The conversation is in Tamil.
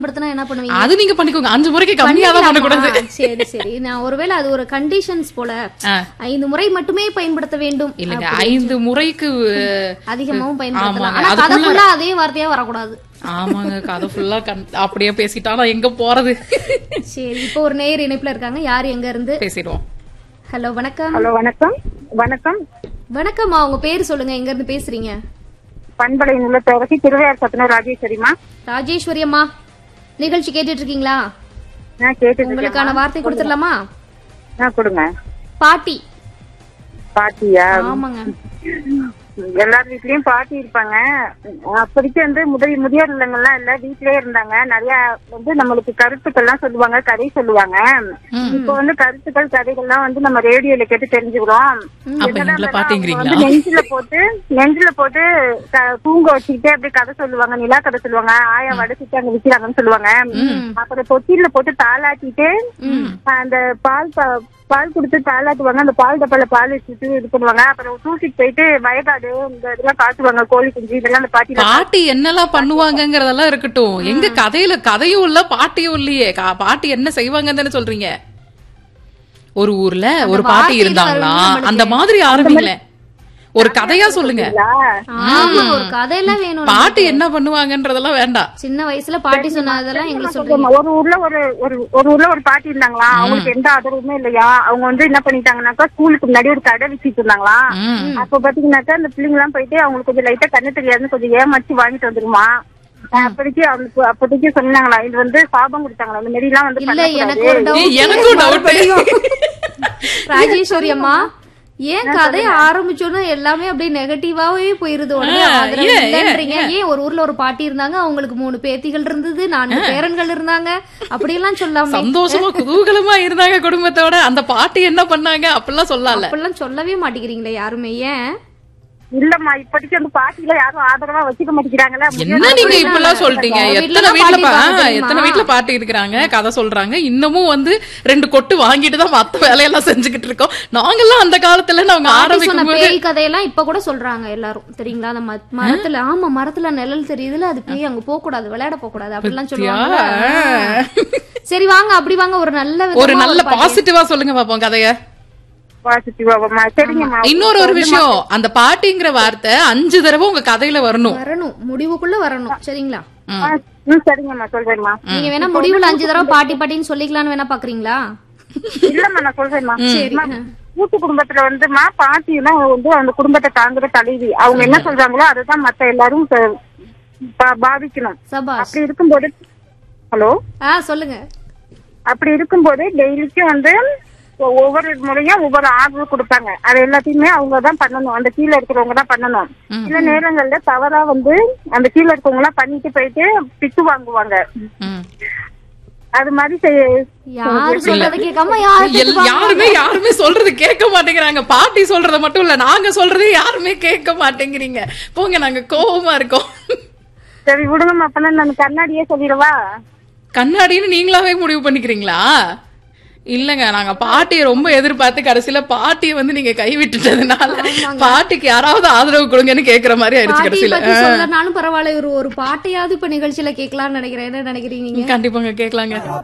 பயன்படுத்தினா என்ன பண்ணுவீங்க அது நீங்க பண்ணிக்கோங்க அஞ்சு முறைக்கு கம்மியா தான் பண்ணக்கூடாது பண்ணிக்கலாமா? சரி சரி நான் ஒருவேளை அது ஒரு கண்டிஷன்ஸ் போல ஆ. ஐந்து முறை மட்டுமே பயன்படுத்த வேண்டும் இல்லங்க ஐந்து முறைக்கு அதிகமாவும் பயன்படுத்தலாம் ஆமாங்க, ஆனா கதை அதுக்குள்ள- ஃபுல்லா அதே வார்த்தையா வரக்கூடாது ஆமாங்க கதை ஃபுல்லா அப்படியே பேசிட்டா நான் எங்க போறது சரி இப்போ ஒரு நேயர் இணைப்புல இருக்காங்க யார் எங்க இருந்து பேசிடுவோம் ஹலோ வணக்கம் ஹலோ வணக்கம் வணக்கம் வணக்கம்மா உங்க பேர் சொல்லுங்க எங்க இருந்து பேசுறீங்க பண்பலை நிலத்தரசி திருவையார் சத்தனூர் ராஜேஸ்வரிமா ராஜேஸ்வரி அம்மா நிகழ்ச்சி கேட்டுட்டு இருக்கீங்களா நான் கேட்டுட்டு இருக்கேன் உங்களுக்கான வார்த்தை கொடுத்துடலாமா நான் கொடுங்க பாட்டி பாட்டியா ஆமாங்க எல்லார் வீட்லயும் பாட்டி இருப்பாங்க அப்போதைக்கு வந்து முதல் முதியோர் இல்லங்கள்லாம் இல்ல வீட்லயே இருந்தாங்க நிறைய வந்து நம்மளுக்கு கருத்துக்கள்லாம் சொல்லுவாங்க கதை சொல்லுவாங்க இப்போ வந்து கருத்துக்கள் கதைகள்லாம் வந்து நம்ம ரேடியோல கேட்டு தெரிஞ்சுக்கிறோம் அப்ப என்னதான் எங்களை இருந்தாலும் பாத்தீங்கிறீங்களா அவங்க வந்து நெஞ்சில போட்டு நெஞ்சில போட்டு க- தூங்க வச்சுக்கிட்டே அப்படியே கதை சொல்லுவாங்க நிலா கதை சொல்லுவாங்க ஆயா வடசிட்டு அங்க விக்கிறாங்கன்னு சொல்லுவாங்க அப்புறம் தொட்டில போட்டு தாளாட்டிட்டு அந்த பால் ப- பால் கொடுத்து தாளாட்டுவாங்க அந்த பால் டப்பால பால் வச்சுட்டு இது பண்ணுவாங்க அப்புறம் தூக்கிட்டு போயிட்டு வயக்காடு இந்த இதெல்லாம் காட்டுவாங்க கோழி குஞ்சு இதெல்லாம் அந்த பாட்டில பாட்டி என்னெல்லாம் பண்ணுவாங்கங்கறதெல்லாம் இருக்கட்டும் எங்க கதையில கதையும் இல்ல பாட்டியும் இல்லையே கா- பாட்டி என்ன செய்வாங்கன்னு தானே சொல்றீங்க ஒரு ஊர்ல ஒரு பாட்டி வார்த்தையில இருந்தாங்களா வருது நம்மளுக்கு. அந்த மாதிரி ஆரம்பிங்களே ஒரு கதையா சொல்லுங்க ஆமா ஒரு கதையெல்லாம் வேணும் பாட்டி என்ன பண்ணுவாங்கன்றதெல்லாம் வேண்டாம் சின்ன வயசுல பாட்டி சொன்னதெல்லாம் எங்களுக்கு சொல்றீங்க ஒரு ஊர்ல ஒரு ஒரு ஒரு ஊர்ல ஒரு பாட்டி இருந்தாங்களா அவங்களுக்கு எந்த ஆதரவுமே இல்லையா அவங்க வந்து என்ன பண்ணிட்டாங்கன்னாக்கா ஸ்கூலுக்கு முன்னாடி ஒரு கடை வச்சுட்டு இருந்தாங்களா ம். அப்ப பாத்தீங்கன்னாக்கா அந்த பிள்ளைங்க எல்லாம் போயிட்டு அவங்களுக்கு கொஞ்சம் லைட்டா கண்ணு தெரியாதுன்னு கொஞ்சம் ஏமாத்தி வாங்கிட்டு வந்துருமா அப்போதைக்கு அவங்களுக்கு அப்போதைக்கு சொன்னாங்களா இது வந்து சாபம் கொடுத்தாங்களா இந்த மாதிரி எல்லாம் வந்து இல்ல எனக்கு ஒரு பண்ணக்கூடாது. ஏய், டவுட் எனக்கும் டவுட் ராஜேஸ்வரி அம்மா ஏன் கதை ஆரம்பிச்சோன்னா எல்லாமே அப்படியே நெகட்டிவாவே போயிருது உடனே ஆ, ஆதரவு ஏன், இல்லைன்றீங்க ஏன் ஒரு ஊர்ல ஒரு பாட்டி இருந்தாங்க அவங்களுக்கு மூணு பேத்திகள் இருந்தது நான்கு பேரன்கள் இருந்தாங்க அப்படியெல்லாம் சொல்லாம சந்தோஷமா குதூகலமா இருந்தாங்க குடும்பத்தோட அந்த பாட்டி என்ன பண்ணாங்க அப்படிலாம் சொல்லல அப்படிலாம் சொல்லவே மாட்டேங்கிறீங்களே யாருமே ஏன் இல்லம்மா இப்போதைக்கு அந்த பாட்டில யாரும் ஆதரவா வச்சுக்க மாட்டேங்கிறாங்களா என்ன நீங்க இப்பெல்லாம் சொல்லிட்டீங்க அவங்க எத்தனை வீட்ல வீட்டுல பாட்டி இருக்காங்க பா- தெரியுமா? எத்தனை வீட்டுல பாட்டி இருக்கிறாங்க கதை சொல்றாங்க இன்னமும் வந்து ரெண்டு கொட்டு வாங்கிட்டு தான் மத்த வேலையெல்லாம் செஞ்சுக்கிட்டு இருக்கோம் நாங்கெல்லாம் அந்த காலத்துல அவங்க பாட்டி ஆரம்பிக்கும் சொன்ன போது பேய் கதையெல்லாம் இப்ப கூட சொல்றாங்க எல்லாரும் தெரியுங்களா அந்த ம- மரத்துல ஆமா மரத்துல நிழல் தெரியுதுல அது பேய் அங்க போக கூடாது விளையாட போக கூடாது அப்படிலாம் சொல்லுவாங்க சரி வாங்க அப்படி வாங்க ஒரு நல்ல ஒரு விதமா நல்ல பாட்டி- பாசிட்டிவா சொல்லுங்க பாப்போம் கதைய பாசிட்டிவாமா சரிங்கம்மா இன்னொரு ஒரு விஷயம் அந்த பாட்டிங்கிற வார்த்தை அஞ்சு தடவை உங்க கதையில வரணும் வரணும் முடிவுக்குள்ள வரணும் சரிங்களா ஆ, ம், சரிங்கம்மா சொல்றேன்மா நீங்க வேணா முடிவுல அஞ்சு தடவை பாட்டி பாட்டின்னு சொல்லிக்கலாம்னு வேணா பாக்குறீங்களா இல்லம்மா நான் சொல்றேன்மா சரி அம்மா, கூட்டு குடும்பத்துல வந்துமா பாட்டி தான் வந்து அந்த குடும்பத்தை தாங்குற தலைவி அவங்க என்ன சொல்றாங்களோ அதுதான் மத்த எல்லாரும் ப- பா- பாவிக்கணும் சபாஷ் அப்படி இருக்கும்போது ஹலோ ஆ சொல்லுங்க அப்படி இருக்கும்போது டெய்லிக்கும் வந்து ஒ- ஒவ்வொரு முறையும் ஒவ்வொரு ஆர்டர் கொடுப்பாங்க அது எல்லாத்தையுமே அவங்க தான் பண்ணணும் அந்த கீழே இருக்கிறவங்க தான் பண்ணணும் சில நேரங்கள்ல தவறா வந்து அந்த கீழே இருக்கவங்க எல்லாம் பண்ணிட்டு போயிட்டு திட்டு வாங்குவாங்க ம். அது மாதிரி செய்ய யாரு சொல்றத கேட்காம யாரு எல்- யாருமே யாருமே சொல்றது கேட்க மாட்டேங்கிறாங்க பாட்டி சொல்றத மட்டும் இல்ல நாங்க சொல்றதே யாருமே கேட்க மாட்டேங்கிறீங்க போங்க நாங்க கோவமா இருக்கோம் சரி விடுங்கம்மா அப்பனா நான் கண்ணாடியே சொல்லிடவா கண்ணாடின்னு நீங்களாவே முடிவு பண்ணிக்கிறீங்களா இல்லங்க நாங்க பாட்டியை ரொம்ப எதிர்பார்த்து கடைசியில பாட்டியை வந்து நீங்க கைவிட்டுட்டதுனால பாட்டிக்கு யாராவது ஆதரவு கொடுங்கன்னு கேக்குற மாதிரி ஆயிடுச்சு பாட்டி கடைசியில பத்தி சொல்லனாலும் பரவாயில்ல ஒரு ஒரு பாட்டையாவது இப்ப நிகழ்ச்சியில கேட்கலாம்னு நினைக்கிறேன் என்ன நினைக்கிறீங்க நீங்க கண்டிப்பாங்க கேக்கலாங்க